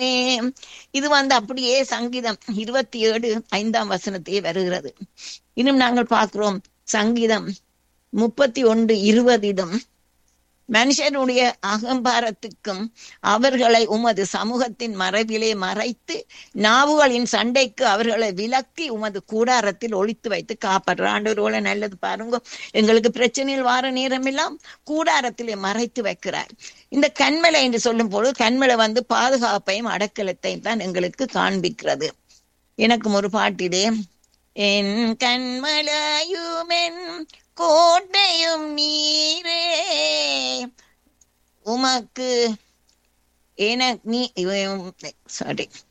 இது வந்து அப்படியே சங்கீதம் இருபத்தி ஏழு ஐந்தாம் வசனத்தையே வருகிறது இன்னும் நாங்கள் பார்க்கிறோம் சங்கீதம் முப்பத்தி ஒன்று இருபதிடம் மனுஷனுடைய அகம்பாரத்துக்கும் அவர்களை உமது சமூகத்தின் மறைவிலே மறைத்து நாவுகளின் சண்டைக்கு அவர்களை விலக்கி உமது கூடாரத்தில் ஒழித்து வைத்து காப்பாடுற ஆண்டவரோட நல்லது பாருங்க எங்களுக்கு பிரச்சனையில் வார நேரமெல்லாம் கூடாரத்திலே மறைத்து வைக்கிறார் இந்த கண்மலை என்று சொல்லும் பொழுது கண்மலை வந்து பாதுகாப்பையும் அடக்கலத்தையும் தான் எங்களுக்கு காண்பிக்கிறது எனக்கும் ஒரு பாட்டிலே என் கண்மலையுமென் கோட்டையும் நீரே உமக்கு எனக்கு நீ சாரி